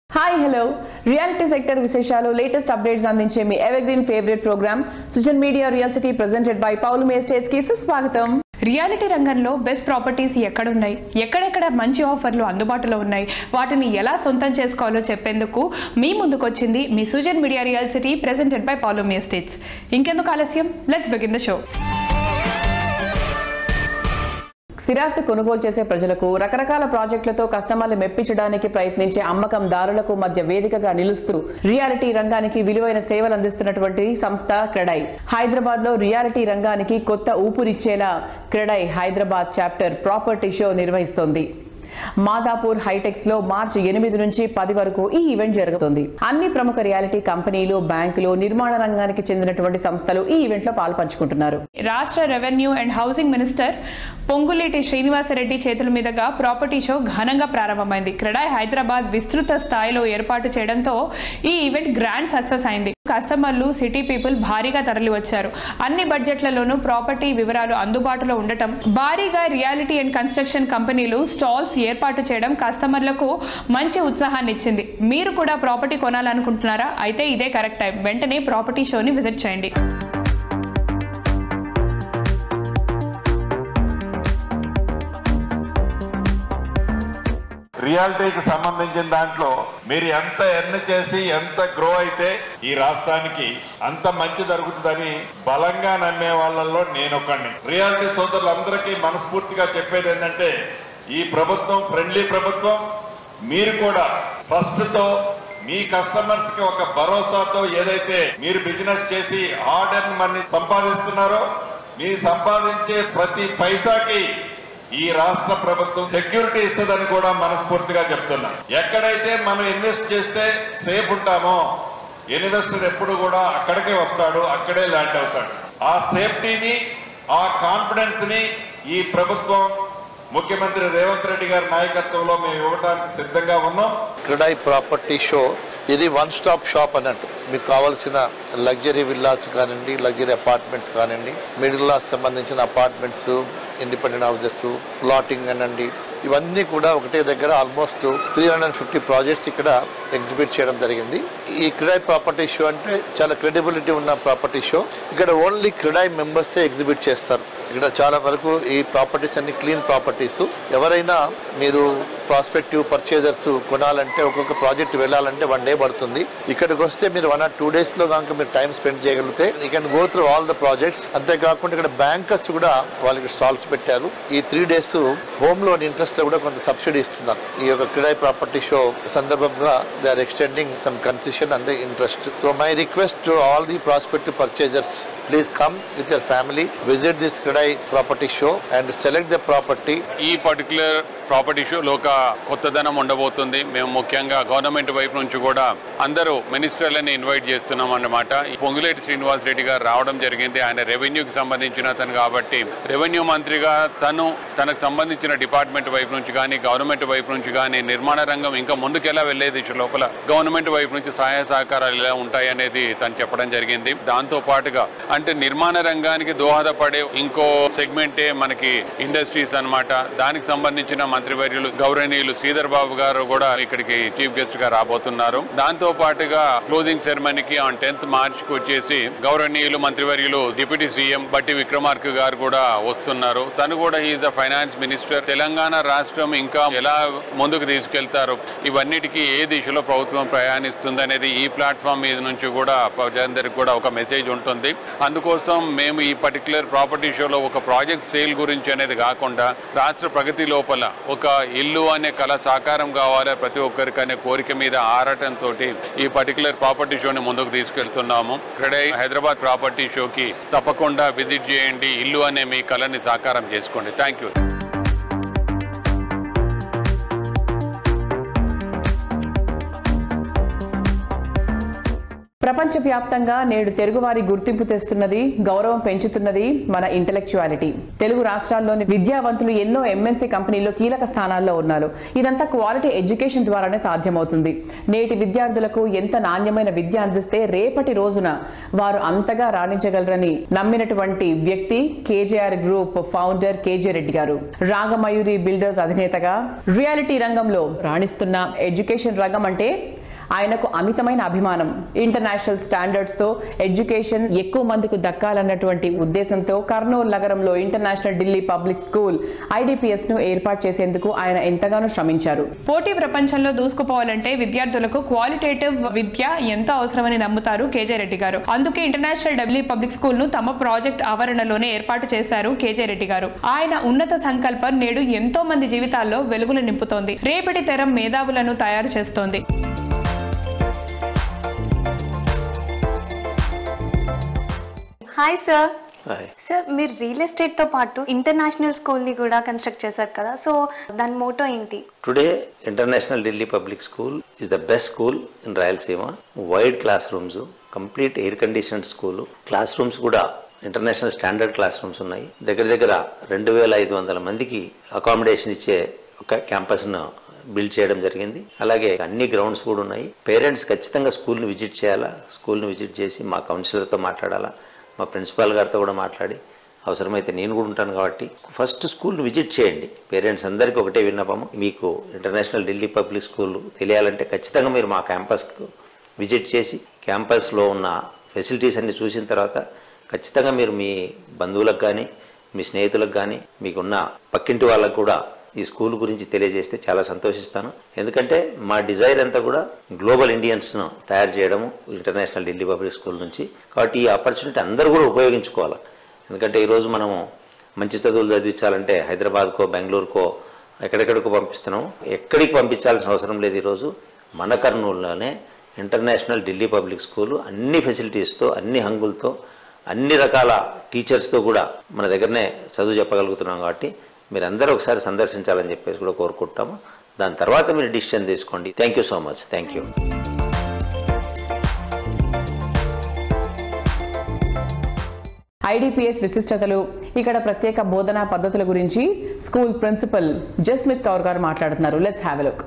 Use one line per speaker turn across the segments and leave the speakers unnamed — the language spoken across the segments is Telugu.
హాయ్ హలో రియాలిటీ సెక్టర్ విశేషాలు లేటెస్ట్ అప్డేట్స్ అందించే మీ evergreen favourite programme Sujan media real city presented by Palomi estates కి సుస్వాగతం
రియాలిటీ రంగంలో బెస్ట్ ప్రాపర్టీస్ ఎక్కడున్నాయి ఎక్కడెక్కడ మంచి ఆఫర్లు అందుబాటులో ఉన్నాయి వాటిని ఎలా సొంతం చేసుకోవాలో చెప్పేందుకు మీ ముందుకొచ్చింది మీ Sujan media real city presented by Palomi estates ఇంకెందుకు ఆలస్యం లెట్స్ బిగిన్ ద షో
స్థిరాస్తి కొనుగోలు చేసే ప్రజలకు రకరకాల ప్రాజెక్టులతో కస్టమర్లు మెప్పించడానికి ప్రయత్నించే అమ్మకందారులకు మధ్య వేదికగా నిలుస్తూ రియాలిటీ రంగానికి విలువైన సేవలు అందిస్తున్నటువంటి సంస్థ క్రెడై హైదరాబాద్ లో రియాలిటీ రంగానికి కొత్త ఊపురిచ్చేలా CREDAI Hyderabad chapter property show నిర్వహిస్తోంది మాదాపూర్ హైటెక్స్ లో మార్చి ఎనిమిది నుంచి పది వరకు ఈ ఈవెంట్ జరుగుతుంది అన్ని ప్రముఖ రియాలిటీ కంపెనీలు బ్యాంకులు నిర్మాణ రంగానికి చెందినటువంటి సంస్థలు ఈ ఈవెంట్ లో పాల్పంచుకుంటున్నారు
రాష్ట్ర revenue and housing minister Ponguleti Srinivasareddy చేతుల మీదుగా ప్రాపర్టీ షో ఘనంగా ప్రారంభమైంది క్రెడాయ్ హైదరాబాద్ విస్తృత స్థాయిలో ఏర్పాటు చేయడంతో ఈ ఈవెంట్ గ్రాండ్ సక్సెస్ అయింది కస్టమర్లు సిటీ పీపుల్ భారీగా తరలి వచ్చారు అన్ని బడ్జెట్లలోనూ ప్రాపర్టీ వివరాలు అందుబాటులో ఉండటం భారీగా రియాలిటీ అండ్ కన్స్ట్రక్షన్ కంపెనీలు స్టాల్స్ ఏర్పాటు చేయడం కస్టమర్లకు మంచి ఉత్సాహాన్ని ఇచ్చింది మీరు కూడా ప్రాపర్టీ కొనాలనుకుంటున్నారా అయితే ఇదే కరెక్ట్ టైం వెంటనే ప్రాపర్టీ షోని విజిట్ చేయండి
రియాలిటీకి సంబంధించిన దాంట్లో మీరు ఎంత ఎర్న్ చేసి ఎంత గ్రో అయితే ఈ రాష్ట్రానికి అంత మంచి జరుగుతుందని బలంగా నమ్మే వాళ్ళల్లో నేను ఒకడిని రియాలిటీ సోదరులందరికీ మనస్ఫూర్తిగా చెప్పేది ఏంటంటే ఈ ప్రభుత్వం ఫ్రెండ్లీ ప్రభుత్వం మీరు కూడా ఫస్ట్ తో మీ కస్టమర్స్ కి ఒక భరోసాతో ఏదైతే మీరు బిజినెస్ చేసి హార్డ్ అండ్ మనీ సంపాదిస్తున్నారో మీ సంపాదించే ప్రతి పైసాకి ఈ రాష్ట్ర ప్రభుత్వం సెక్యూరిటీ ఇస్తుందని కూడా మనస్ఫూర్తిగా చెప్తున్నా ఎక్కడైతే మనం ఇన్వెస్ట్ చేస్తే సేఫ్ ఉంటామో ఇన్వెస్టర్ ఎప్పుడు కూడా అక్కడికే వస్తాడు అక్కడే ల్యాండ్ అవుతాడు ఆ సేఫ్టీని ఆ కాన్ఫిడెన్స్ ని ఈ ప్రభుత్వం ముఖ్యమంత్రి రేవంత్ రెడ్డి గారి నాయకత్వంలో మేము ఇవ్వడానికి సిద్ధంగా ఉన్నాం
క్రెడాయి ప్రాపర్టీ షో ఇది వన్ స్టాప్ షాప్ అన్నట్టు మీకు కావాల్సిన లగ్జరీ విల్లాస్ కానివ్వండి లగ్జరీ అపార్ట్మెంట్స్ కానివ్వండి మిడిల్ క్లాస్ సంబంధించిన అపార్ట్మెంట్స్ ఇండిపెండెంట్ హౌసెస్ ప్లాటింగ్ అనండి ఇవన్నీ కూడా ఒకటే దగ్గర almost three hundred fifty projects ఇక్కడ ఎగ్జిబిట్ చేయడం జరిగింది ఈ క్రిడాయ్ ప్రాపర్టీ షో అంటే చాలా క్రెడిబిలిటీ ఉన్న ప్రాపర్టీ షో ఇక్కడ ఓన్లీ క్రిడాయ్ మెంబర్సే ఎగ్జిబిట్ చేస్తారు ఇక్కడ చాలా వరకు ఈ ప్రాపర్టీస్ అన్ని క్లీన్ ప్రాపర్టీస్ ఎవరైనా మీరు ప్రాస్పెక్టివ్ పర్చేజర్స్ కొనాలంటే ఒక్కొక్క ప్రాజెక్ట్ వెళ్ళాలంటే వన్ డే పడుతుంది ఇక్కడికి వస్తే మీరు వన్ ఆర్ టూ డేస్ లో కనుక మీరు టైం స్పెండ్ చేయగలిగితే you can go through all the projects అంతేకాకుండా ఇక్కడ బ్యాంకర్స్ కూడా వాళ్ళకి స్టాల్స్ పెట్టారు ఈ three days home loan interest లో కూడా కొంత సబ్సిడీ ఇస్తున్నారు ఈ యొక్క క్రిడాయ్ ప్రాపర్టీ షో సందర్భంగా they are extending some concession and the interest so my request to all the prospective purchasers please come with your family visit this CREDAI property show and select the property
ఈ పర్టికులర్ ప్రాపర్టీ షోలో ఒక కొత్తదనం ఉండబోతుంది మేము ముఖ్యంగా గవర్నమెంట్ వైపు నుంచి కూడా అందరూ మినిస్టర్లని ఇన్వైట్ చేస్తున్నాం అన్నమాట ఈ పొంగులేటి శ్రీనివాస్ రెడ్డి గారు రావడం జరిగింది ఆయన రెవెన్యూకి సంబంధించిన అతను కాబట్టి రెవెన్యూ మంత్రిగా తను తనకు సంబంధించిన డిపార్ట్మెంట్ వైపు నుంచి కానీ గవర్నమెంట్ వైపు నుంచి కానీ నిర్మాణ రంగం ఇంకా ముందుకెలా వెళ్లే దిశ లోపల గవర్నమెంట్ వైపు నుంచి సహాయ సహకారాలు ఎలా ఉంటాయి అనేది తను చెప్పడం జరిగింది దాంతో పాటుగా అంటే నిర్మాణ రంగానికి దోహదపడే ఇంకో సెగ్మెంటే మనకి ఇండస్ట్రీస్ అన్నమాట దానికి సంబంధించిన మంత్రివర్యులు గౌరవనీయులు శ్రీధర్ బాబు గారు కూడా ఇక్కడికి చీఫ్ గెస్ట్ గా రాబోతున్నారు దాంతో పాటుగా క్లోజింగ్ సెరమనీకి ఆన్ టెన్త్ మార్చ్ కి వచ్చేసి గౌరవనీయులు మంత్రివర్యులు డిప్యూటీ సీఎం బట్టి విక్రమార్క గారు కూడా వస్తున్నారు తను కూడా is the finance minister Telangana రాష్ట్రం ఇంకా ఎలా ముందుకు తీసుకెళ్తారు ఇవన్నిటికీ ఏ దిశలో ప్రభుత్వం ప్రయాణిస్తుంది అనేది ఈ ప్లాట్ఫామ్ మీద నుంచి కూడా ప్రజలందరికీ కూడా ఒక మెసేజ్ ఉంటుంది అందుకోసం మేము ఈ పర్టికులర్ ప్రాపర్టీ షోలో ఒక ప్రాజెక్ట్ సేల్ గురించి అనేది కాకుండా రాష్ట్ర ప్రగతి లోపల ఒక ఇల్లు అనే కళ సాకారం కావాలి ప్రతి ఒక్కరికి అనే కోరిక మీద ఆరాటంతో ఈ పర్టికులర్ ప్రాపర్టీ షోని ముందుకు తీసుకెళ్తున్నాము ఇక్కడే హైదరాబాద్ ప్రాపర్టీ షోకి తప్పకుండా విజిట్ చేయండి ఇల్లు అనే మీ కళని సాకారం చేసుకోండి థ్యాంక్ యూ
ప్రపంచవ్యాప్తంగా నేడు తెలుగువారి గుర్తింపు తెస్తున్నది గౌరవం పెంచుతున్నది మన ఇంటలెక్చువాలిటీ తెలుగు రాష్ట్రాల్లోని విద్యావంతులు ఎన్నో ఎంఎన్సీ కంపెనీల్లో కీలక స్థానాల్లో ఉన్నారు ఇదంతా క్వాలిటీ ఎడ్యుకేషన్ ద్వారానే సాధ్యమవుతుంది నేటి విద్యార్థులకు ఎంత నాణ్యమైన విద్య అందిస్తే రేపటి రోజున వారు అంతగా రాణించగలరని నమ్మినటువంటి వ్యక్తి KGR group founder KG Reddy garu Ragamayuri builders అధినేతగా reality రంగంలో రాణిస్తున్న ఎడ్యుకేషన్ రంగం అంటే ఆయనకు అమితమైన అభిమానం ఇంటర్నేషనల్ స్టాండర్డ్స్ తో ఎడ్యుకేషన్ ఎక్కువ మందికి దక్కాలన్నటువంటి ఉద్దేశంతో కర్నూలు నగరంలో international Delhi public school IDPS ను ఏర్పాటు చేసేందుకు ఆయన ఎంతగానో శ్రమించారు
పోటీ ప్రపంచంలో దూసుకుపోవాలంటే విద్యార్థులకు క్వాలిటేటివ్ విద్య ఎంతో అవసరమని నమ్ముతారు కేజే రెడ్డి గారు అందుకే ఇంటర్నేషనల్ డబ్ల్యూ పబ్లిక్ స్కూల్ ను తమ ప్రాజెక్ట్ ఆవరణలోనే ఏర్పాటు చేశారు కేజే రెడ్డి గారు ఆయన ఉన్నత సంకల్పం నేడు ఎంతో మంది జీవితాల్లో వెలుగులు నింపుతోంది రేపటి తరం మేధావులను తయారు చేస్తోంది
హాయ్ సార్
హాయ్
సార్ మీరు రియల్ ఎస్టేట్తో పాటు ఇంటర్నేషనల్ స్కూల్ని కూడా కన్స్ట్రక్ట్ చేశారు కదా సో దాని మోటో ఏంటి
Today, International Delhi Public School is the best school in Rayalaseema. Wide classrooms, complete air conditioned school. Classrooms కూడా ఇంటర్నేషనల్ స్టాండర్డ్ క్లాస్ రూమ్స్ ఉన్నాయి దగ్గర దగ్గర రెండు వేల ఐదు వందల మందికి అకామిడేషన్ ఇచ్చే ఒక క్యాంపస్ను బిల్డ్ చేయడం జరిగింది అలాగే అన్ని గ్రౌండ్స్ కూడా ఉన్నాయి పేరెంట్స్ ఖచ్చితంగా స్కూల్ని విజిట్ చేయాలా స్కూల్ని విజిట్ చేసి మా కౌన్సిలర్తో మాట్లాడాలా మా ప్రిన్సిపాల్ గారితో కూడా మాట్లాడి అవసరమైతే నేను కూడా ఉంటాను కాబట్టి ఫస్ట్ స్కూల్ని విజిట్ చేయండి పేరెంట్స్ అందరికీ ఒకటే విన్నపము మీకు ఇంటర్నేషనల్ ఢిల్లీ పబ్లిక్ స్కూల్ తెలియాలంటే ఖచ్చితంగా మీరు మా క్యాంపస్కు విజిట్ చేసి క్యాంపస్లో ఉన్న ఫెసిలిటీస్ అన్ని చూసిన తర్వాత ఖచ్చితంగా మీరు మీ బంధువులకు కానీ మీ స్నేహితులకు కానీ మీకున్న పక్కింటి వాళ్ళకు కూడా ఈ స్కూల్ గురించి తెలియజేస్తే చాలా సంతోషిస్తాను ఎందుకంటే మా డిజైర్ అంతా కూడా గ్లోబల్ ఇండియన్స్ను తయారు చేయడము ఇంటర్నేషనల్ ఢిల్లీ పబ్లిక్ స్కూల్ నుంచి కాబట్టి ఈ ఆపర్చునిటీ అందరూ కూడా ఉపయోగించుకోవాలి ఎందుకంటే ఈరోజు మనము మంచి చదువులు చదివించాలంటే హైదరాబాద్కో బెంగళూరుకో ఎక్కడెక్కడికో పంపిస్తున్నాము ఎక్కడికి పంపించాల్సిన అవసరం లేదు ఈరోజు మన కర్నూలులోనే ఇంటర్నేషనల్ ఢిల్లీ పబ్లిక్ స్కూల్ అన్ని ఫెసిలిటీస్తో అన్ని హంగులతో అన్ని రకాల టీచర్స్తో కూడా మన దగ్గరనే చదువు చెప్పగలుగుతున్నాం కాబట్టి మీరు అందరూ ఒకసారి సందర్శించాలని చెప్పేసి కూడా కోరుకుంటాము దాని తర్వాత మీరు డిసిషన్ తీసుకోండి thank you so much thank you
IDPS విశిష్టతలు ఇక్కడ ప్రత్యేక బోధనా పద్ధతుల గురించి స్కూల్ ప్రిన్సిపల్ జస్మిత్ కౌర్ గారు మాట్లాడుతున్నారు let's have look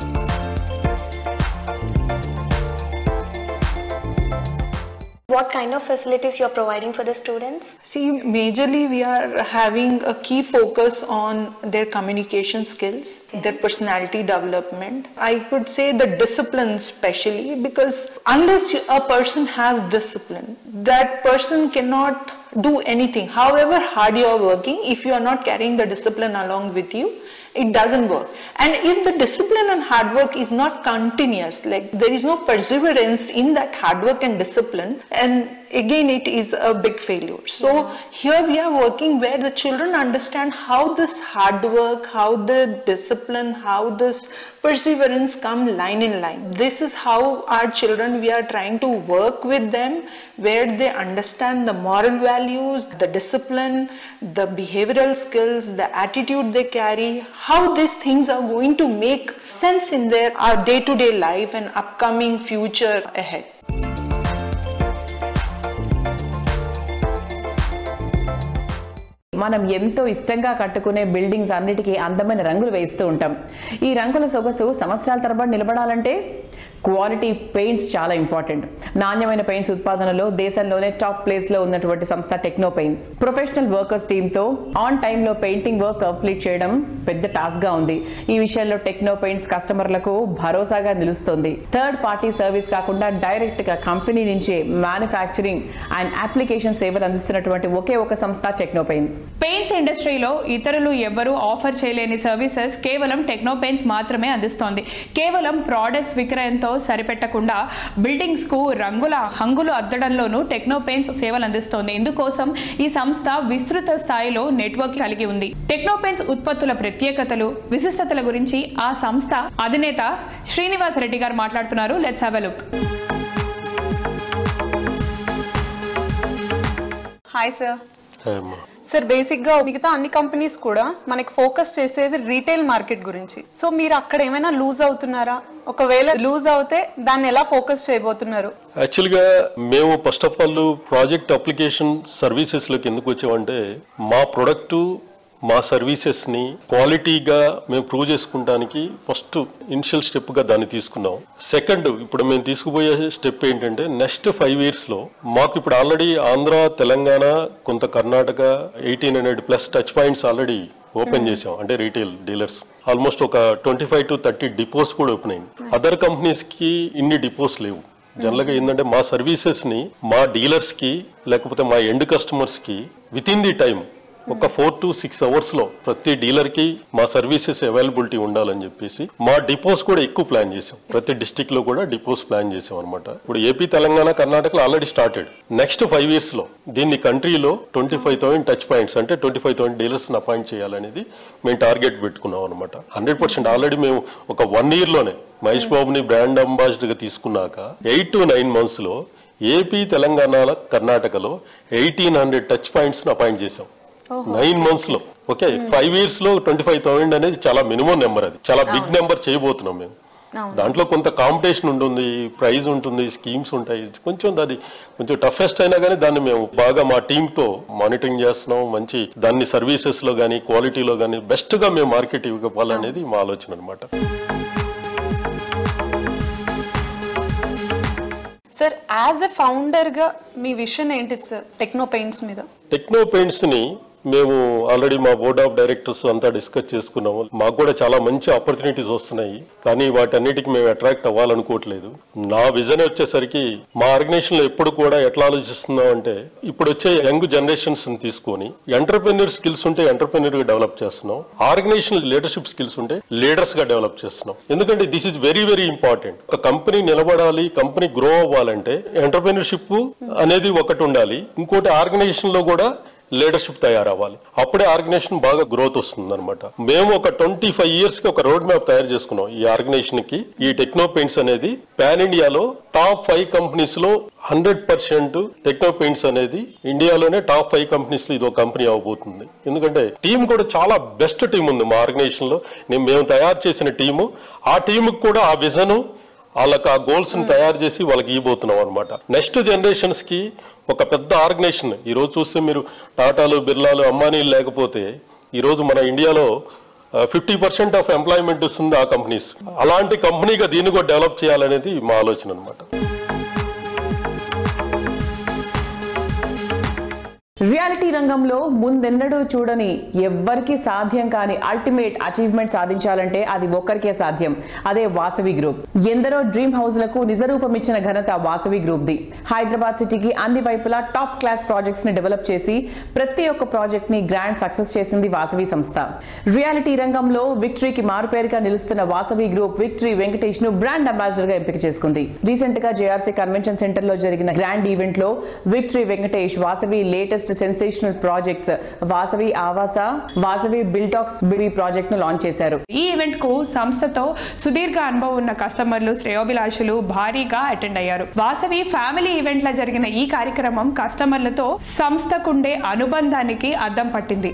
What kind of facilities you're providing for the students?
See, majorly we are having a key focus on their communication skills, their personality development. I could say the discipline especially because unless you, a person has discipline, that person cannot do anything. However hard you are working, if you are not carrying the discipline along with you, it doesn't work. And if the discipline and hard work is not continuous, like there is no perseverance in that hard work and discipline, and again it is a big failure. So here we are working where the children understand how this hard work, how the discipline, how this perseverance come line in line. This is how our children we are trying to work with them where they understand the moral values, the discipline, the behavioral skills, the attitude they carry, how these things are going to make sense in their our day-to-day life and upcoming future ahead.
మనం ఎంతో ఇష్టంగా కట్టుకునే బిల్డింగ్స్ అన్నిటికీ అందమైన రంగులు వేస్తూ ఉంటాం ఈ రంగుల సొగసు సంవత్సరాల తరబడి నిలబడాలంటే క్వాలిటీ పెయింట్స్ చాలా ఇంపార్టెంట్ నాణ్యమైన పెయింట్స్ ఉత్పాదనలో దేశంలోనే టాప్ ప్లేస్ లో ఉన్నటువంటి సంస్థ Techno Paints professional workers team తో ఆన్ టైమ్ లో పెయింటింగ్ వర్క్ కంప్లీట్ చేయడం పెద్ద టాస్క్ గా ఉంది ఈ విషయంలో టెక్నో పెయింట్స్ కస్టమర్లకు భరోసాగా నిలుస్తుంది థర్డ్ పార్టీ సర్వీస్ కాకుండా డైరెక్ట్ గా కంపెనీ నుంచే మ్యానుఫ్యాక్చరింగ్ అండ్ అప్లికేషన్ సేవలు అందిస్తున్నటువంటి ఒకే ఒక సంస్థ టెక్నో పెయింట్స్
పెయింట్స్ ఇండస్ట్రీలో ఇతరులు ఎవ్వరూ ఆఫర్ చేయలేని సర్వీసెస్ కేవలం టెక్నో పెయింట్స్ మాత్రమే అందిస్తోంది కేవలం ప్రోడక్ట్స్ విక్రయంతో సరిపెట్టకుండా బిల్డింగ్స్ కు రంగుల హంగులు అద్దడంలోనూ టెక్నో పెయింట్స్ సేవలు అందిస్తోంది ఇందుకోసం ఈ సంస్థ విస్తృత స్థాయిలో నెట్వర్క్ కలిగి ఉంది టెక్నో పెయింట్స్ ఉత్పత్తుల ప్రత్యేకతలు విశిష్టతల గురించి ఆ సంస్థ అధినేత శ్రీనివాస్ రెడ్డి గారు మాట్లాడుతున్నారు let's have look
hi sir sir బేసిక్గా మిగతా అన్ని కంపెనీస్ కూడా మనకి ఫోకస్ చేసేది రీటైల్ మార్కెట్ గురించి సో మీరు అక్కడ ఏమైనా లూజ్ అవుతున్నారా ఒకవేళ లూజ్ అవుతే దాన్ని ఎలా ఫోకస్ చేయబోతున్నారు
యాక్చువల్గా మేము first of all project application సర్వీసెస్లోకి ఎందుకు వచ్చామంటే మా ప్రొడక్టు మా సర్వీసెస్ని క్వాలిటీగా మేము ప్రూవ్ చేసుకుంటానికి ఫస్ట్ ఇనిషియల్ స్టెప్గా దాన్ని తీసుకున్నాం సెకండ్ ఇప్పుడు మేము తీసుకుపోయే స్టెప్ ఏంటంటే నెక్స్ట్ ఫైవ్ ఇయర్స్లో మాకు ఇప్పుడు ఆల్రెడీ ఆంధ్ర తెలంగాణ కొంత Karnataka eighteen hundred plus touch points already open చేసాం అంటే రీటైల్ డీలర్స్ ఆల్మోస్ట్ ఒక twenty five to thirty depots కూడా ఓపెన్ అయింది అదర్ కంపెనీస్కి ఇన్ని డిపోస్ లేవు జనరల్గా ఏంటంటే మా సర్వీసెస్ని మా డీలర్స్కి లేకపోతే మా ఎండ్ కస్టమర్స్కి విత్ ఇన్ ది టైం ఒక ఫోర్ టు సిక్స్ అవర్స్ లో ప్రతి డీలర్ కి మా సర్వీసెస్ అవైలబిలిటీ ఉండాలని చెప్పేసి మా డిపోస్ కూడా ఎక్కువ ప్లాన్ చేసాం ప్రతి డిస్టిక్ లో కూడా డిపోస్ ప్లాన్ చేసాం అనమాట ఇప్పుడు ఏపీ తెలంగాణ కర్ణాటకలో already started next five years లో దీన్ని కంట్రీలో twenty five thousand touch points అంటే twenty five thousand dealers appoint చేయాలనేది మేము టార్గెట్ పెట్టుకున్నాం అనమాట హండ్రెడ్ పర్సెంట్ ఆల్రెడీ మేము ఒక వన్ ఇయర్ లోనే మహేష్ బాబుని బ్రాండ్ అంబాసిడర్ గా తీసుకున్నాక ఎయిట్ టు నైన్ మంత్స్ లో ఏపీ తెలంగాణ కర్ణాటకలో eighteen hundred touch points appoint చేసాం నైన్ మంత్స్ లో ఓకే ఫైవ్ ఇయర్స్ లో ట్వంటీ ఫైవ్ థౌసండ్ అనేది చాలా మినిమం నెంబర్ అది చాలా బిగ్ నెంబర్ చేయబోతున్నాం మేము దాంట్లో కొంత కాంపిటీషన్ ఉంటుంది ప్రైజ్ ఉంటుంది స్కీమ్స్ ఉంటాయి కొంచెం అది కొంచెం టఫెస్ట్ అయినా కానీ దాన్ని మేము బాగా మా టీమ్ తో మానిటరింగ్ చేస్తున్నాం మంచి దాన్ని సర్వీసెస్ లో కానీ క్వాలిటీలో కానీ బెస్ట్ గా మేము మార్కెట్ ఇవ్వాలనేది మా ఆలోచన అనమాట
సార్ యాజ్ ఎ ఫౌండర్ గా మీ విషన్ ఏంటి సార్ టెక్నో పెయింట్స్ మీద
టెక్నో పెయింట్స్ ని మేము ఆల్రెడీ మా బోర్డ్ ఆఫ్ డైరెక్టర్స్ అంతా డిస్కస్ చేసుకున్నాము మాకు కూడా చాలా మంచి ఆపర్చునిటీస్ వస్తున్నాయి కానీ వాటన్నిటికి మేము అట్రాక్ట్ అవ్వాలనుకోవట్లేదు నా విజన్ వచ్చేసరికి మా ఆర్గనైజేషన్ లో ఎప్పుడు కూడా ఎట్లా ఆలోచిస్తున్నాం అంటే ఇప్పుడు వచ్చే యంగ్ జనరేషన్స్ తీసుకొని ఎంటర్ప్రెన్యూర్ స్కిల్స్ ఉంటే ఎంటర్ప్రెన్యూర్ గా డెవలప్ చేస్తున్నాం ఆర్గనైజేషన్ లీడర్షిప్ స్కిల్స్ ఉంటే లీడర్స్ గా డెవలప్ చేస్తున్నాం ఎందుకంటే this is very very important ఒక కంపెనీ నిలబడాలి కంపెనీ గ్రో అవ్వాలంటే ఎంటర్ప్రెన్యూర్షిప్ అనేది ఒకటి ఉండాలి ఇంకోటి ఆర్గనైజేషన్ లో కూడా లీడర్షిప్ తయారవ్వాలి అప్పుడే ఆర్గనైజేషన్ బాగా గ్రోత్ వస్తుంది అనమాట మేము ఒక ట్వంటీ ఫైవ్ ఇయర్స్ కి ఒక రోడ్ మ్యాప్ తయారు చేసుకున్నాం ఈ ఆర్గనైజేషన్ కి ఈ టెక్నో పెయింట్స్ అనేది పాన్ ఇండియాలో టాప్ ఫైవ్ కంపెనీస్ లో హండ్రెడ్ పర్సెంట్ టెక్నో పెయింట్స్ అనేది ఇండియాలోనే టాప్ ఫైవ్ కంపెనీస్ లో ఇది ఒక కంపెనీ అవబోతుంది ఎందుకంటే టీం కూడా చాలా బెస్ట్ టీం ఉంది మా ఆర్గనైజేషన్ లో నేను మేము తయారు చేసిన టీము ఆ టీముకి కూడా ఆ విజన్ వాళ్ళకి ఆ గోల్స్ ని తయారు చేసి వాళ్ళకి ఇవ్వబోతున్నాం అనమాట నెక్స్ట్ జనరేషన్స్ కి ఒక పెద్ద ఆర్గనైజేషన్ ఈ రోజు చూస్తే మీరు టాటాలు బిర్లాలు అంబానీలు లేకపోతే ఈ రోజు మన ఇండియాలో ఫిఫ్టీ పర్సెంట్ ఆఫ్ ఎంప్లాయ్మెంట్ ఇస్తుంది ఆ కంపెనీస్ అలాంటి కంపెనీగా దీన్ని కూడా డెవలప్ చేయాలనేది మా ఆలోచన అనమాట
రియాలిటీ రంగంలో ముందెన్నడూ చూడని ఎవ్వరికీ సాధ్యం కాని అల్టిమేట్ అచీవ్మెంట్ సాధించాలంటే అది ఒక్కరికే సాధ్యం అదే వాసవి గ్రూప్ ఎందరో డ్రీమ్ హౌస్లకు నిజరూపం ఇచ్చిన ఘనత వాసవి గ్రూప్ ది హైదరాబాద్ సిటీకి అన్ని వైపులా టాప్ క్లాస్ ప్రాజెక్ట్స్ ని డెవలప్ చేసి ప్రతి ఒక్క ప్రాజెక్ట్ ని గ్రాండ్ సక్సెస్ చేసింది వాసవి సంస్థ రియాలిటీ రంగంలో విక్టరీకి మారుపేరుగా నిలుస్తున్న వాసవి గ్రూప్ విక్టరీ వెంకటేష్ ను బ్రాండ్ అంబాసిడర్ గా ఎంపిక చేసుకుంది రీసెంట్ గా జేఆర్సీ కన్వెన్షన్ సెంటర్ లో జరిగిన గ్రాండ్ ఈవెంట్ లో victory Venkatesh Vasavi latest sensational projects Vasavi Avasa Vasavi బిల్టాక్స్ బిడి ప్రాజెక్ట్ ను లాంచ్ చేశారు
ఈ ఈవెంట్ కు సంస్థతో సుదీర్ఘ అనుభవం ఉన్న కస్టమర్లు శ్రేయోభిలాషులు భారీగా అటెండ్ అయ్యారు వాసవి ఫ్యామిలీ ఈవెంట్ లో జరిగిన ఈ కార్యక్రమం కస్టమర్లతో సంస్థకుండే అనుబంధానికి అద్దం పట్టింది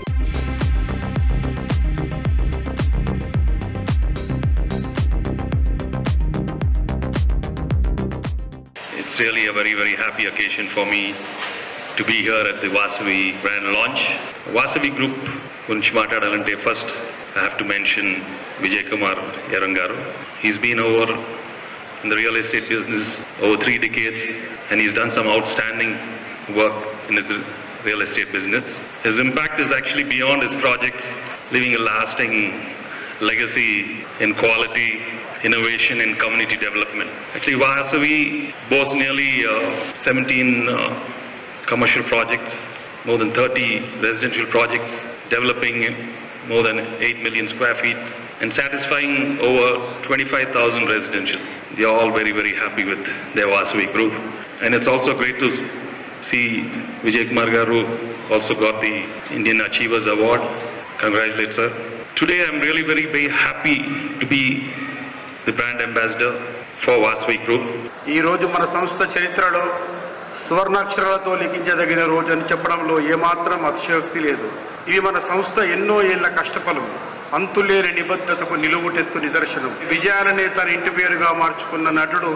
It's really a very, very happy occasion for me to be here at the Vasavi brand launch. Vasavi Group గురించి మాట్లాడాలంటే first I have to mention Vijay Kumar Yarangaru. He's been over in the real estate business over three decades and he's done some outstanding work in his real estate business. His impact is actually beyond his projects, leaving a lasting legacy in quality, innovation, and community development. Actually, Vasavi boasts nearly uh, 17 uh, commercial projects, more than 30 residential projects, developing more than 8 million square feet, and satisfying over 25,000 residential. They are all very, very happy with their Vasavi group. And it's also great to see Vijay Kumar Garu also got the Indian Achievers Award. Congratulations, sir. Today I'm really very, very happy to be the brand ambassador for Vasavi Group.
ఈ రోజు మన సంస్థ చరిత్రలో సువర్ణాక్షరాలతో లిఖించదగిన రోజు అని చెప్పడంలో ఏమాత్రం అతిశయోక్తి లేదు ఇది మన సంస్థ ఎన్నో ఏళ్ల కష్టఫలం అంతులేని నిబద్ధతకు నిలువుటెత్తు నిదర్శనం విజయాలనే తన ఇంటి పేరుగా మార్చుకున్న నటుడు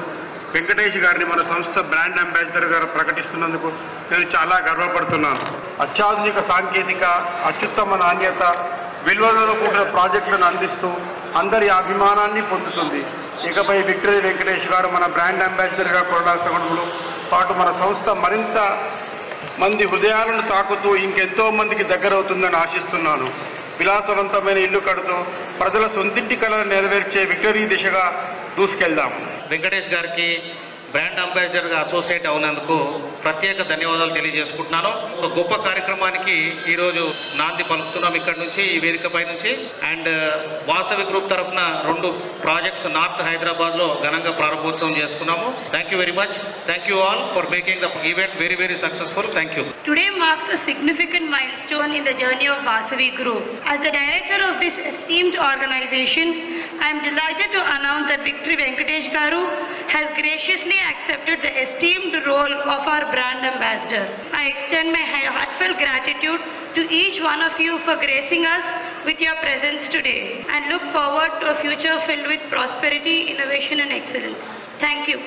వెంకటేష్ గారిని మన సంస్థ బ్రాండ్ అంబాసిడర్ గారు ప్రకటిస్తున్నందుకు నేను చాలా గర్వపడుతున్నాను అత్యాధునిక సాంకేతిక అత్యుత్తమ నాణ్యత విలువలతో కూడిన ప్రాజెక్టులను అందిస్తూ అందరి అభిమానాన్ని పొందుతుంది ఇకపై విక్టరీ వెంకటేష్ గారు మన బ్రాండ్ అంబాసిడర్గా కొనసాగడంలో పాటు మన సంస్థ మరింత మంది హృదయాలను తాకుతూ ఇంకెంతో మందికి దగ్గరవుతుందని ఆశిస్తున్నాను విలాసవంతమైన ఇల్లు కడుతూ ప్రజల సొంతింటి కళను నెరవేర్చే విక్టరీ దిశగా దూసుకెళ్దాం
వెంకటేష్ గారికి బ్రాండ్ అంబాసిడర్గా అసోసియేట్ అవునందుకు ప్రత్యేక ధన్యవాదాలు తెలియజేసుకుంటున్నాను ఒక గొప్ప కార్యక్రమానికి ఈరోజు నాంది పలుకుతున్నాం ఇక్కడ నుంచి ఈ వేదికపై నుంచి అండ్ వాసవి గ్రూప్ తరఫున రెండు ప్రాజెక్ట్స్ నార్త్ హైదరాబాద్లో ఘనంగా ప్రారంభోత్సవం చేసుకున్నాము thank you very much thank you all for making the event very very successful thank you
Today marks a significant milestone in the journey of Vasavi Group. As the director of this esteemed organization, I am delighted to announce that Victory Venkatesh Garu has graciously accepted the esteemed role of our brand ambassador. I extend my heartfelt gratitude to each one of you for gracing us with your presence today and look forward to a future filled with prosperity, innovation and excellence. Thank you.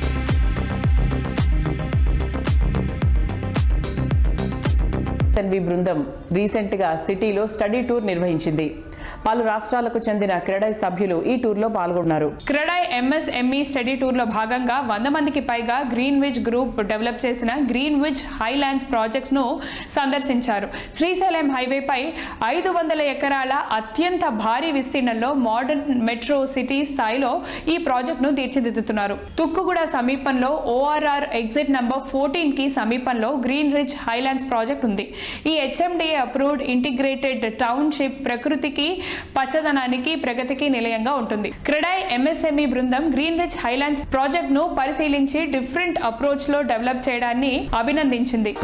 ఎన్వి బృందం రీసెంట్ గా సిటీలో స్టడీ టూర్ నిర్వహించింది పలు రాష్ట్రాలకు చెందిన క్రెడై సభ్యులు ఈ టూర్ లో పాల్గొన్నారు
క్రెడాయ్ ఎంఎస్ఎంఈ స్టడీ టూర్ లో భాగంగా వంద మందికి పైగా గ్రీన్ విచ్ గ్రూప్ డెవలప్ చేసిన గ్రీన్ విచ్ హైలాండ్స్ ప్రాజెక్ట్స్ ను సందర్శించారు శ్రీశైలం హైవేపై ఐదు వందల ఎకరాల అత్యంత భారీ విస్తీర్ణంలో మోడర్న్ మెట్రో సిటీ స్థాయిలో ఈ ప్రాజెక్ట్ ను తీర్చిదిద్దుతున్నారు తుక్కుగూడ సమీపంలో ఓఆర్ఆర్ ఎగ్జిట్ నంబర్ ఫోర్టీన్ కి సమీపంలో గ్రీన్ రిచ్ హైలాండ్స్ ప్రాజెక్ట్ ఉంది ఈ హెచ్ఎండిఏ అప్రూవ్డ్ ఇంటిగ్రేటెడ్ టౌన్షిప్ ప్రకృతికి పచ్చదనానికి ప్రగతికి నిలయంగా ఉంటుంది క్రెడాయ్ ఎంఎస్ఎంఈ బృందం గ్రీన్ రిచ్ హైలాండ్స్ ప్రాజెక్ట్ ను పరిశీలించి డిఫరెంట్ అప్రోచ్ లో డెవలప్ చేయడాన్ని అభినందించింది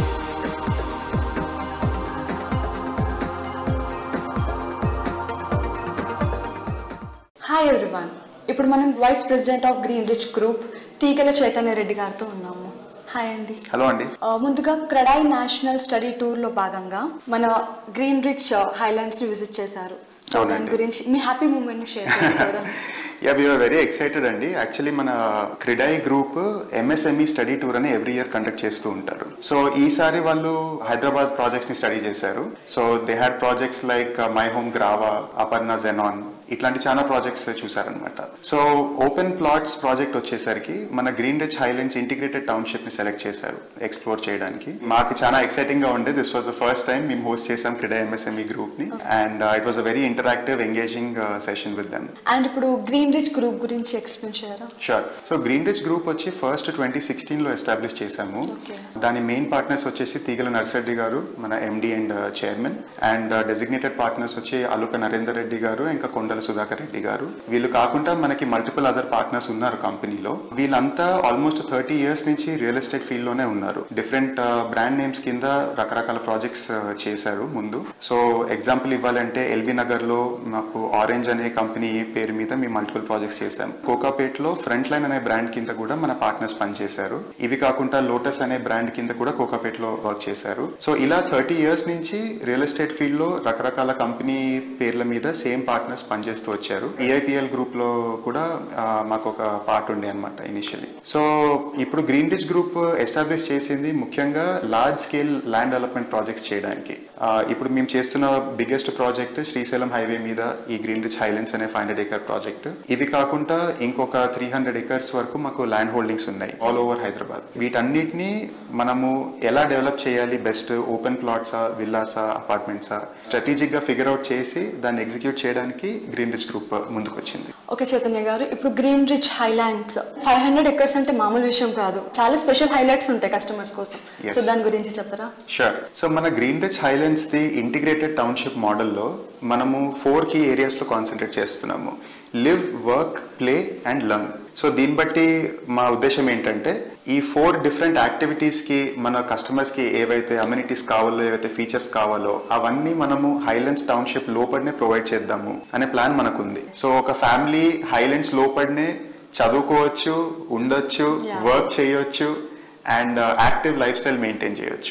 హాయ్ ఎవ్రీవన్ ఇప్పుడు మనం vice president of Green Rich group Teegala Chaitanya Reddy గారితో ఉన్నాము హాయ్ అండి
హలో అండి
ఆ, ముందుగా క్రడాయ్ నేషనల్ స్టడీ టూర్ లో భాగంగా మన గ్రీన్ రిచ్ హైలాండ్స్ ని విజిట్ చేశారు సో దాని
అవునండి.
గురించి మీ హ్యాపీ మూమెంట్ ని షేర్ చేస్తారా
యా వీఆర్ వెరీ ఎక్సైటెడ్ అండి యాక్చువల్లీ మన CREDAI group MSME study tour అని ఎవ్రీ ఇయర్ కండక్ట్ చేస్తూ ఉంటారు సో ఈసారి వాళ్ళు హైదరాబాద్ ప్రాజెక్ట్స్ ని స్టడీ చేశారు so they had projects like My Home Grava Aparna Zenon ఇట్లాంటి చాలా ప్రాజెక్ట్స్ చూసారనమాట సో ఓపెన్ ప్లాట్స్ ప్రాజెక్ట్ వచ్చేసరికి మన Green Rich Highlands integrated township ని సెలెక్ట్ చేశారు ఎక్స్ప్లోర్ చేయడానికి మాకు చాలా ఎక్సైటింగ్ గా ఉండే this was the first time మేము హోస్ట్ చేసాం క్రిడా ఎంఎస్ఎంఈ గ్రూప్ ని and it was a very interactive engaging session with them
and ఇప్పుడు గ్రీన్ రిచ్ గ్రూప్ గురించి ఎక్స్ప్లెయిన్ చేయరా
sure so Green Rich group వచ్చి ఫస్ట్ ట్వంటీ సిక్స్టీన్ లో ఎస్టాబ్లిష్ చేశాము దాని మెయిన్ పార్ట్నర్స్ వచ్చేసి తీగల నర్సిరెడ్డి గారు మన MD and chairman and designated partners వచ్చి అలుక నరేందర్ రెడ్డి గారు ఇంకా కొండల సుధాకర్ రెడ్డి గారు వీళ్ళు కాకుండా మనకి మల్టిపుల్ అదర్ పార్ట్నర్స్ ఉన్నారు కంపెనీలో వీళ్ళంతా ఆల్మోస్ట్ థర్టీ ఇయర్స్ నుంచి రియల్ ఎస్టేట్ ఫీల్డ్ లోనే ఉన్నారు డిఫరెంట్ బ్రాండ్ నేమ్స్ కింద రకరకాల ప్రాజెక్ట్స్ చేశారు ముందు సో ఎగ్జాంపుల్ ఇవ్వాలంటే ఎల్బీ నగర్ లో మాకు ఆరెంజ్ అనే కంపెనీ పేరు మీద మేము మల్టిపుల్ ప్రాజెక్ట్స్ చేశాం కోకాపేట్ లో ఫ్రంట్ లైన్ అనే బ్రాండ్ కింద కూడా మన పార్ట్నర్స్ పనిచేశారు ఇవి కాకుండా లోటస్ అనే బ్రాండ్ కింద కూడా కోకాపేట్ లో వర్క్ చేశారు సో ఇలా థర్టీ ఇయర్స్ నుంచి రియల్ ఎస్టేట్ ఫీల్డ్ లో రకరకాల కంపెనీ పేర్ల మీద సేమ్ పార్ట్నర్స్ పనిచేస్తూ వచ్చారు ఈఐపిఎల్ గ్రూప్ లో కూడా ఆ, మాకు ఒక పార్ట్ ఉండే అనమాట ఇనిషియలీ సో ఇప్పుడు గ్రీన్ రిచ్ గ్రూప్ ఎస్టాబ్లిష్ చేసింది ముఖ్యంగా large scale land development projects చేయడానికి ఆ, ఇప్పుడు మేము చేస్తున్న బిగ్గెస్ట్ ప్రాజెక్ట్ శ్రీశైలం హైవే మీద ఈ గ్రీన్ రిచ్ హైలాండ్స్ అనే ఫైవ్ హండ్రెడ్ ఎకర్ ప్రాజెక్ట్ ఇవి కాకుండా ఇంకొక త్రీ హండ్రెడ్ ఎకర్స్ వరకు మాకు ల్యాండ్ హోల్డింగ్స్ ఉన్నాయి ఆల్ ఓవర్ హైదరాబాద్ వీటన్నిటిని మనము ఎలా డెవలప్ చేయాలి బెస్ట్ ఓపెన్ ప్లాట్సా విల్లాసా అపార్ట్మెంట్సా స్ట్రాటజిక్ గా ఫిగర్ అవుట్ చేసి దాన్ని ఎగ్జిక్యూట్ చేయడానికి గ్రీన్ రిచ్ గ్రూప్ ముందుకు వచ్చింది
ఓకే చైతన్య గారు ఇప్పుడు Green Rich Highlands five hundred acres అంటే మామూలు విషయం కాదు చాలా స్పెషల్ హైలైట్స్ ఉంటాయి కస్టమర్స్ కోసం
Yes.
సో దాని గురించి చెప్పరా
షూర్ సో మన Green Rich Highlands the integrated township మోడల్లో మనము ఫోర్ కీ ఏరియాస్ లో కాన్సన్ట్రేట్ చేస్తున్నాము live work play and learn so దీన్ని బట్టి మా ఉద్దేశం ఏంటంటే ఈ ఫోర్ డిఫరెంట్ యాక్టివిటీస్ కి మన కస్టమర్స్ కి ఏవైతే అమ్యూనిటీస్ కావాలో ఏవైతే ఫీచర్స్ కావాలో అవన్నీ మనము హైలాండ్స్ టౌన్షిప్ లోపలనే ప్రొవైడ్ చేద్దాము అనే ప్లాన్ మనకుంది సో ఒక ఫ్యామిలీ హైలాండ్స్ లోపలనే చదువుకోవచ్చు ఉండొచ్చు
Yeah.
వర్క్ చేయొచ్చు and active lifestyle maintain చేయొచ్చు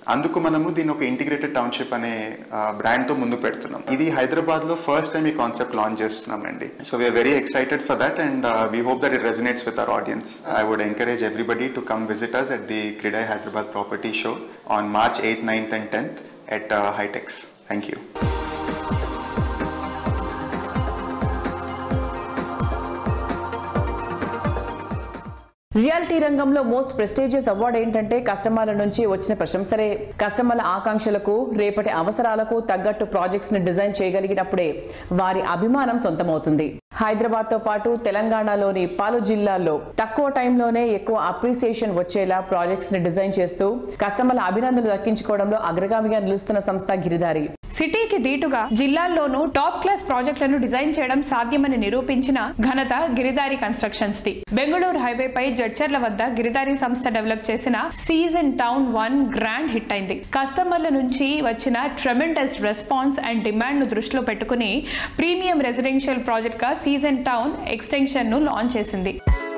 అందుకు మనము దీని ఒక ఇంటిగ్రేటెడ్ టౌన్షిప్ అనే బ్రాండ్ తో ముందు పెడుతున్నాం ఇది హైదరాబాద్ లో ఫస్ట్ టైం ఈ కాన్సెప్ట్ లాంచ్ చేస్తున్నామండి so we're very excited for that and we hope that it resonates with our audience I would encourage everybody to come visit us at the CREDAI Hyderabad property show on March eighth ninth and tenth at uh, Hightex. Thank you.
Reality రంగంలో మోస్ట్ ప్రెస్టీజియస్ అవార్డు ఏంటంటే కస్టమర్ల నుంచి వచ్చిన ప్రశంసలే కస్టమర్ల ఆకాంక్షలకు రేపటి అవసరాలకు తగ్గట్టు ప్రాజెక్ట్స్ ని డిజైన్ చేయగలిగినప్పుడే వారి అభిమానం సొంతమవుతుంది హైదరాబాద్ తో పాటు తెలంగాణలోని పలు జిల్లాల్లో తక్కువ టైంలోనే ఎక్కువ అప్రిసియేషన్ వచ్చేలా ప్రాజెక్ట్స్ ని డిజైన్ చేస్తూ కస్టమర్ల అభినందనలు దక్కించుకోవడంలో అగ్రగామిగా నిలుస్తున్న సంస్థ గిరిదారి
సిటీకి దీటుగా జిల్లాల్లోనూ టాప్ క్లాస్ ప్రాజెక్టులను డిజైన్ చేయడం సాధ్యమని నిరూపించిన ఘనత గిరిదారి కన్స్ట్రక్షన్స్ ది బెంగళూరు హైవేపై జడ్చర్ల వద్ద గిరిదారి సంస్థ డెవలప్ చేసిన Season Town one grand hit అయింది కస్టమర్ల నుంచి వచ్చిన ట్రెమెండస్ రెస్పాన్స్ అండ్ డిమాండ్ ను దృష్టిలో పెట్టుకుని ప్రీమియం రెసిడెన్షియల్ ప్రాజెక్ట్ గా సీజన్ టౌన్ ఎక్స్టెన్షన్ ను లాంచ్ చేసింది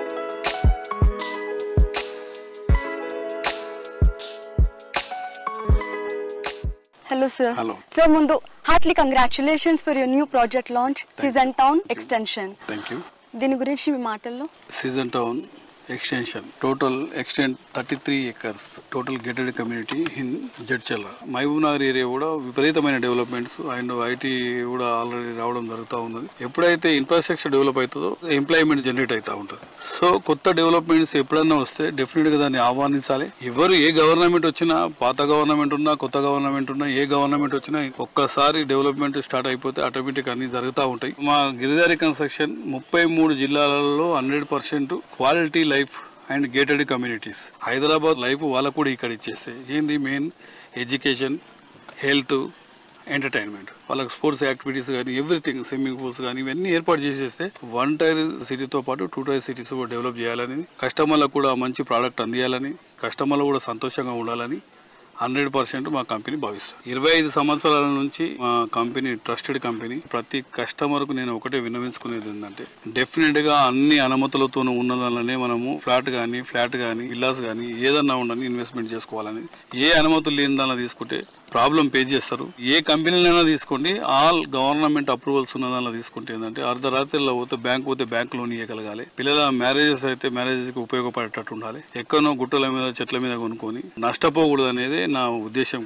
Hello, sir.
Hello.
So, Mundu, heartily congratulations for your new project launch, Season Town Extension.
Thank you
దీని గురించి మీ మాటల్లో
Season Town extension total extent thirty three acres total gated community in Jadcherla Mahabubnagar area కూడా విపరీతమైన డెవలప్మెంట్స్ అండ్ ఐటీ కూడా ఆల్రెడీ రావడం జరుగుతూ ఉన్నది ఎప్పుడైతే ఇన్ఫ్రాస్ట్రక్చర్ డెవలప్ అవుతుందో ఎంప్లాయ్మెంట్ జనరేట్ అవుతూ ఉంటుంది సో కొత్త డెవలప్మెంట్స్ ఎప్పుడన్నా వస్తే డెఫినెట్ గా దాన్ని ఆహ్వానించాలి ఎవరు ఏ గవర్నమెంట్ వచ్చినా పాత గవర్నమెంట్ ఉన్నా కొత్త గవర్నమెంట్ ఉన్నా ఏ గవర్నమెంట్ వచ్చినా ఒక్కసారి డెవలప్మెంట్ స్టార్ట్ అయిపోతే ఆటోమేటిక్ అన్ని జరుగుతూ ఉంటాయి మా గిరిదారి కన్స్ట్రక్షన్ ముప్పై మూడు జిల్లాలలో hundred percent quality life and gated communities Hyderabad life వాళ్ళకు కూడా ఇక్కడ ఇచ్చేస్తే ఏంది మెయిన్ ఎడ్యుకేషన్ హెల్త్ ఎంటర్టైన్మెంట్ వాళ్ళకి స్పోర్ట్స్ యాక్టివిటీస్ కానీ ఎవ్రీథింగ్ స్విమ్మింగ్ పూల్స్ కానీ ఇవన్నీ ఏర్పాటు చేసేస్తే వన్ టైర్ సిటీతో పాటు టూ టైర్ సిటీస్ కూడా డెవలప్ చేయాలని కస్టమర్లకు కూడా మంచి ప్రోడక్ట్ అందియాలని కస్టమర్లు కూడా సంతోషంగా ఉండాలని హండ్రెడ్ పర్సెంట్ మా కంపెనీ భావిస్తుంది ఇరవై ఐదు సంవత్సరాల నుంచి మా కంపెనీ ట్రస్టెడ్ కంపెనీ ప్రతి కస్టమర్కు నేను ఒకటే విన్నవించుకునేది ఏంటంటే డెఫినెట్ గా అన్ని అనుమతులతో ఉన్నదానిలోనే మనము ఫ్లాట్ కానీ ఫ్లాట్ కానీ విల్లాస్ కానీ ఏదన్నా ఉండని ఇన్వెస్ట్మెంట్ చేసుకోవాలని ఏ అనుమతులు లేని దానిలో తీసుకుంటే ప్రాబ్లం పే చేస్తారు ఏ కంపెనీలైనా తీసుకోండి ఆల్ గవర్నమెంట్ అప్రూవల్స్ ఉన్న దానిలో తీసుకుంటే ఏంటంటే అర్ధరాత్రిలో పోతే బ్యాంక్ పోతే బ్యాంక్ లోన్ ఇవ్వగలగాలి పిల్లల మ్యారేజెస్ అయితే మ్యారేజెస్ కి ఉపయోగపడేటట్టు ఉండాలి ఎక్కడనో గుట్టల మీద చెట్ల మీద కొనుక్కొని నష్టపోకూడదు అనేది నా ఉద్దేశం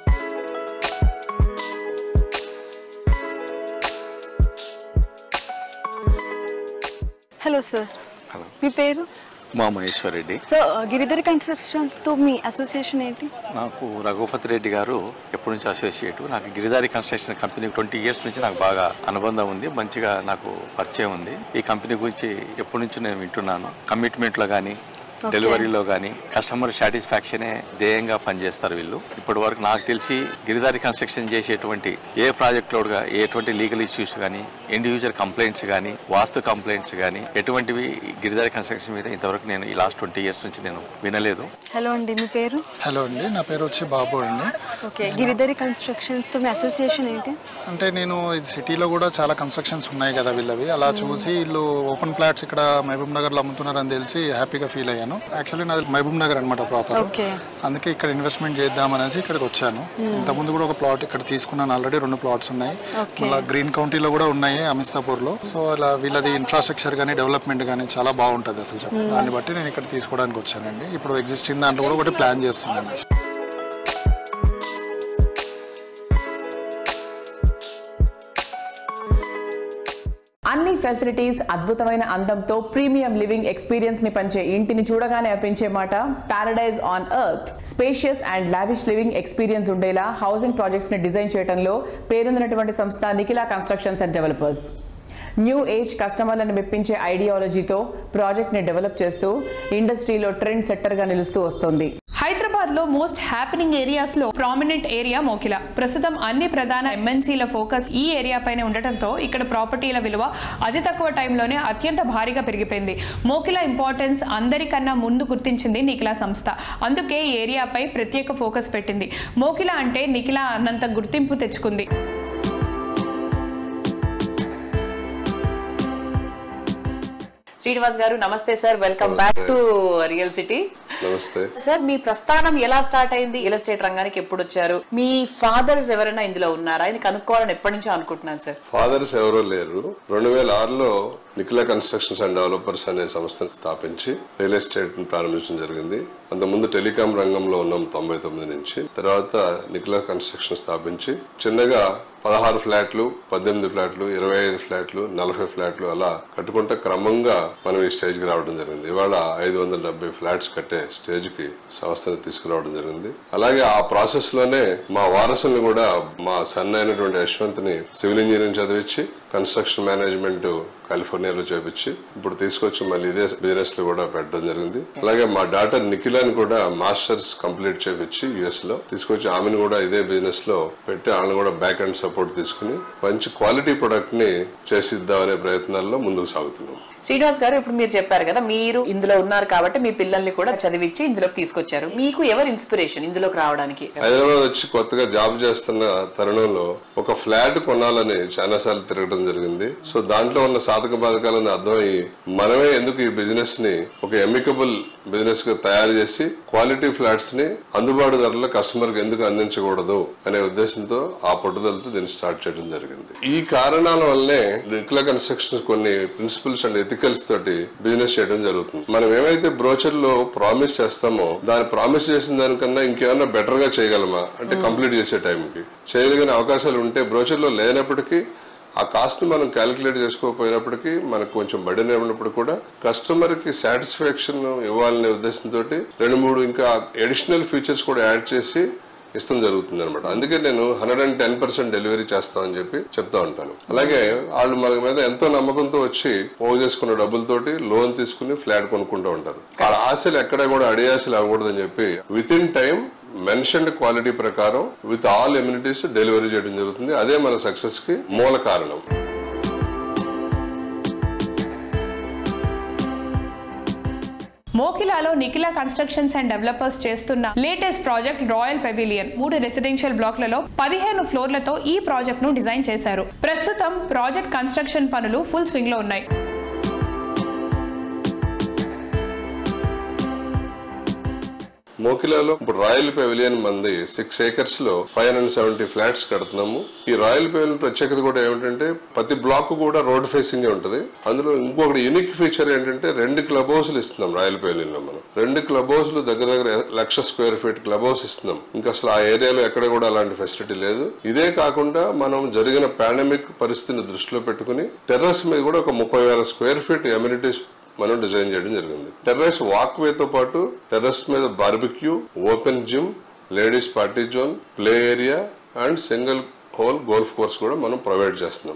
హలో సార్ మీ పేరు
మా మహేశ్వర్ రెడ్డి
సో గిరిధరి కన్స్ట్రక్షన్స్ తో మీ అసోసియేషన్ ఏంటి
నాకు రఘుపతి రెడ్డి గారు ఎప్పటి నుంచి అసోసియేట్ నాకు Giridhari construction company twenty years నుంచి నాకు బాగా అనుబంధం ఉంది మంచిగా నాకు పరిచయం ఉంది ఈ కంపెనీ గురించి ఎప్పటి నుంచి నేను వింటున్నాను కమిట్మెంట్లో కానీ
Okay.
డెలివరీలో కానీ కస్టమర్ సాటిస్ఫాక్షనే ధ్యేయంగా పనిచేస్తారు వీళ్ళు ఇప్పటి వరకు నాకు తెలిసి గిరిదారి కన్స్ట్రక్షన్ చేసేటువంటి ఏ ప్రాజెక్ట్లో కూడా ఎటువంటి లీగల్ ఇష్యూస్ కానీ ఇండివిజువల్ కంప్లైంట్స్ కానీ వాస్తు కంప్లైంట్స్ కానీ ఎటువంటివి గిరిదారి కన్స్ట్రక్షన్ మీద ఇంతవరకు నేను ఈ లాస్ట్ ట్వంటీ ఇయర్స్ నుంచి నేను వినలేదు
హలో అండి మీ పేరు
హలో అండి నా పేరు వచ్చి బాబు అండి
ఓకే గిరిధరి కన్స్ట్రక్షన్స్ తో మీ అసోసియేషన్ ఏంటి
అంటే నేను ఇది సిటీలో కూడా చాలా కన్స్ట్రక్షన్స్ ఉన్నాయి కదా వీళ్ళవి అలా చూసి వీళ్ళు ఓపెన్ ఫ్లాట్స్ ఇక్కడ మహబూబ్ నగర్లో అమ్ముతున్నారని తెలిసి హ్యాపీగా ఫీల్ అయ్యాను యాక్చువల్లీ నాది మహబూబ్ నగర్ అనమాట ప్రాపర్
ఓకే
అందుకే ఇక్కడ ఇన్వెస్ట్మెంట్ చేద్దామనేసి ఇక్కడికి వచ్చాను
Hmm.
ఇంతకుముందు కూడా ఒక ప్లాట్ ఇక్కడ తీసుకున్నాను ఆల్రెడీ రెండు ప్లాట్స్ ఉన్నాయి
Okay.
మళ్ళీ గ్రీన్ కౌంటీలో కూడా ఉన్నాయి అమిస్తాపూర్లో సో అలా వీళ్ళది ఇన్ఫ్రాస్ట్రక్చర్ కానీ డెవలప్మెంట్ కానీ చాలా బాగుంటుంది అసలు చెప్ప-
Hmm.
దాన్ని బట్టి నేను ఇక్కడ తీసుకోవడానికి వచ్చానండి ఇప్పుడు ఎగ్జిస్టింగ్ దాంట్లో కూడా ఒకటి ప్లాన్ చేస్తున్నాను
అన్ని ఫెసిలిటీస్ అద్భుతమైన అందంతో ప్రీమియం లివింగ్ ఎక్స్పీరియన్స్ ని పంచే ఇంటిని చూడగానే అనిపించే మాట paradise on earth spacious and lavish living experience ఉండేలా హౌసింగ్ ప్రాజెక్ట్స్ ని డిజైన్ చేయడంలో పేరొందినటువంటి సంస్థ Nikhila constructions and developers new age కస్టమర్లను మెప్పించే ఐడియాలజీతో ప్రాజెక్ట్ ని డెవలప్ చేస్తూ ఇండస్ట్రీలో ట్రెండ్ సెట్టర్ గా నిలుస్తూ వస్తోంది
హైదరాబాద్ లో మోస్ట్ హ్యాపెనింగ్ ఏరియాస్ లో ప్రామినెంట్ ఏరియా మోకిల ప్రస్తుతం అన్ని ప్రధాన ఎంఎన్సీల ఫోకస్ ఈ ఏరియా పైన ఉండటంతో ఇక్కడ ప్రాపర్టీల విలువ అతి తక్కువ టైంలోనే అత్యంత భారీగా పెరిగిపోయింది మోకిల ఇంపార్టెన్స్ అందరికన్నా ముందు గుర్తించింది నిఖిలా సంస్థ అందుకే ఈ ఏరియాపై ప్రత్యేక ఫోకస్ పెట్టింది మోకిల అంటే నిఖిలా అన్నంత గుర్తింపు తెచ్చుకుంది
శ్రీనివాస్ గారు నమస్తే sir welcome back to Real City
నమస్తే
సార్ మీ ప్రస్థానం ఎలా స్టార్ట్ అయింది రియల్ ఎస్టేట్ రంగానికి ఎప్పుడు వచ్చారు మీ ఫాదర్స్ ఎవరైనా ఇందులో ఉన్నారా అని కనుక్కోవాలని ఎప్పటి నుంచో అనుకుంటున్నాను సార్
ఫాదర్స్ ఎవరో లేరు రెండు వేల ఆరులో నిఖిల కన్స్ట్రక్షన్స్ అండ్ డెవలపర్స్ అనే సంస్థను స్థాపించి రియల్ ఎస్టేట్ ప్రారంభించడం జరిగింది అంతకుముందు టెలికాం రంగంలో ఉన్నాం తొంభై తొమ్మిది నుంచి తర్వాత నిఖిల కన్స్ట్రక్షన్ స్థాపించి చిన్నగా పదహారు ఫ్లాట్లు పద్దెనిమిది ఫ్లాట్లు ఇరవై ఐదు ఫ్లాట్లు నలభై ఫ్లాట్లు అలా కట్టుకుంటే క్రమంగా మనం ఈ స్టేజ్ కి రావడం జరిగింది ఇవాళ ఐదు వందల డెబ్బై ఫ్లాట్స్ కట్టే స్టేజ్ కి సంస్థను తీసుకురావడం జరిగింది అలాగే ఆ ప్రాసెస్ లోనే మా వారసుల్ని కూడా మా సన్ అయినటువంటి యశ్వంత్ ని సివిల్ ఇంజనీరింగ్ చదివించి కన్స్ట్రక్షన్ మేనేజ్మెంట్ కాలిఫోర్నియాలో చేపించి ఇప్పుడు తీసుకొచ్చి మళ్ళీ ఇదే బిజినెస్ లో కూడా పెట్టడం జరిగింది అలాగే మా డాటర్ నిఖిలాని కూడా మాస్టర్స్ కంప్లీట్ చేపించి యుఎస్ లో తీసుకొచ్చి ఆమెను కూడా ఇదే బిజినెస్ లో పెట్టి ఆమెను కూడా బ్యాక్ అండ్ సపోర్ట్ తీసుకుని మంచి క్వాలిటీ ప్రొడక్ట్ ని చేసిద్దామనే ప్రయత్నాల్లో ముందుకు సాగుతున్నాం
శ్రీనివాస్ గారు ఇప్పుడు మీరు చెప్పారు కదా మీరు ఇందులో ఉన్నారు కాబట్టి మీ పిల్లల్ని కూడా చదివించి ఇందులోకి తీసుకొచ్చారు మీకు ఎవరు ఇన్స్పిరేషన్ ఇందులోకి రావడానికి
హైదరాబాద్ వచ్చి కొత్తగా జాబ్ చేస్తున్న తరుణంలో ఒక ఫ్లాట్ కొనాలని చాలా సార్లు తిరగడం జరిగింది సో దాంట్లో ఉన్న సాధక బాధకాలని అర్థమయ్యి మనమే ఎందుకు ఈ బిజినెస్ ని ఒక ఎమికబుల్ బిజినెస్ గా తయారు చేసి క్వాలిటీ ఫ్లాట్స్ ని అందుబాటు ధరలో కస్టమర్ కి ఎందుకు అందించకూడదు అనే ఉద్దేశంతో ఆ పట్టుదలతో దీన్ని స్టార్ట్ చేయడం జరిగింది ఈ కారణాల వల్లనే నిక్లా కన్స్ట్రక్షన్స్ కొన్ని ప్రిన్సిపల్స్ అండ్ ఎథికల్స్ తోటి బిజినెస్ చేయడం జరుగుతుంది మనం ఏమైతే బ్రోచర్ లో ప్రామిస్ చేస్తామో దాన్ని ప్రామిస్ చేసిన దానికన్నా ఇంకేమన్నా బెటర్ గా చేయగలమా అంటే కంప్లీట్ చేసే టైంకి చేయగలిగిన అవకాశాలు ఉంటే బ్రోచర్ లో లేనప్పటికీ ఆ కాస్ట్ మనం క్యాలిక్యులేట్ చేసుకోకపోయినప్పటికీ మనకు కొంచెం బడిన ఉన్నప్పుడు కూడా కస్టమర్ కి సాటిస్ఫాక్షన్ ఇవ్వాలనే ఉద్దేశంతో రెండు మూడు ఇంకా అడిషనల్ ఫీచర్స్ కూడా యాడ్ చేసి ఇష్టం జరుగుతుంది అనమాట అందుకే నేను hundred and ten percent delivery చేస్తామని చెప్పి చెప్తా ఉంటాను అలాగే వాళ్ళు మన మీద ఎంతో నమ్మకంతో వచ్చి పోగు చేసుకున్న డబ్బులతోటి లోన్ తీసుకుని ఫ్లాట్ కొనుక్కుంటూ ఉంటారు వాళ్ళ ఆశలు ఎక్కడ కూడా అడియాశలు అవ్వకూడదని చెప్పి within time mentioned quality ప్రకారం విత్ ఆల్ ఎమ్యూనిటీస్ డెలివరీ చేయడం జరుగుతుంది అదే మన సక్సెస్ కి మూల కారణం
మోకిలాలో నిఖిల కన్స్ట్రక్షన్స్ అండ్ డెవలపర్స్ చేస్తున్న లేటెస్ట్ ప్రాజెక్ట్ రాయల్ పెవిలియన్ మూడు రెసిడెన్షియల్ బ్లాక్లలో పదిహేను ఫ్లోర్లతో ఈ ప్రాజెక్ట్ ను డిజైన్ చేశారు ప్రస్తుతం ప్రాజెక్ట్ కన్స్ట్రక్షన్ పనులు ఫుల్ స్వింగ్ లో ఉన్నాయి
మోకిలాలో ఇప్పుడు రాయల్ పెవిలియన్ మంది సిక్స్ ఏకర్స్ లో ఫైవ్ హండ్రెడ్ సెవెంటీ ఫ్లాట్స్ కడుతున్నాము ఈ రాయల్ పెవిలియన్ ప్రత్యేకత కూడా ఏమిటంటే ప్రతి బ్లాక్ కూడా రోడ్ ఫేసింగ్ ఉంటుంది అందులో ఇంకొకటి యూనిక్ ఫీచర్ ఏంటంటే రెండు క్లబ్ హౌస్లు ఇస్తున్నాం రాయల్ పెవిలియన్ లో మనం రెండు క్లబ్ హౌస్లు దగ్గర దగ్గర lakh square feet club house ఇస్తున్నాం ఇంకా అసలు ఆ ఏరియాలో ఎక్కడ కూడా అలాంటి ఫెసిలిటీ లేదు ఇదే కాకుండా మనం జరిగిన పాండమిక్ పరిస్థితిని దృష్టిలో పెట్టుకుని టెర్రస్ మీద కూడా ఒక ముప్పై వేల స్క్వేర్ ఫీట్ ఎమ్యూనిటీస్ మనం డిజైన్ చేయడం జరిగింది టెర్రస్ వాక్ వేతో పాటు టెర్రస్ మీద barbecue open gym ladies party zone play area and single hole golf course కూడా మనం ప్రొవైడ్ చేస్తున్నాం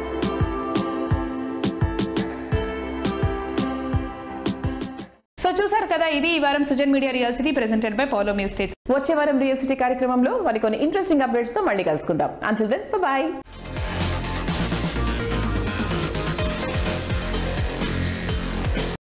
సో చూసారు కదా ఇది ఈ వారం Sujan media real city presented by పౌలో మీ స్టేట్స్
వచ్చే వారం రియల్ సిటీ కార్యక్రమంలో మరికొన్ని ఇంట్రెస్టింగ్ అప్డేట్స్ తో మళ్ళీ కలుసుకుందాం అంచుల్ దెన్ బాయ్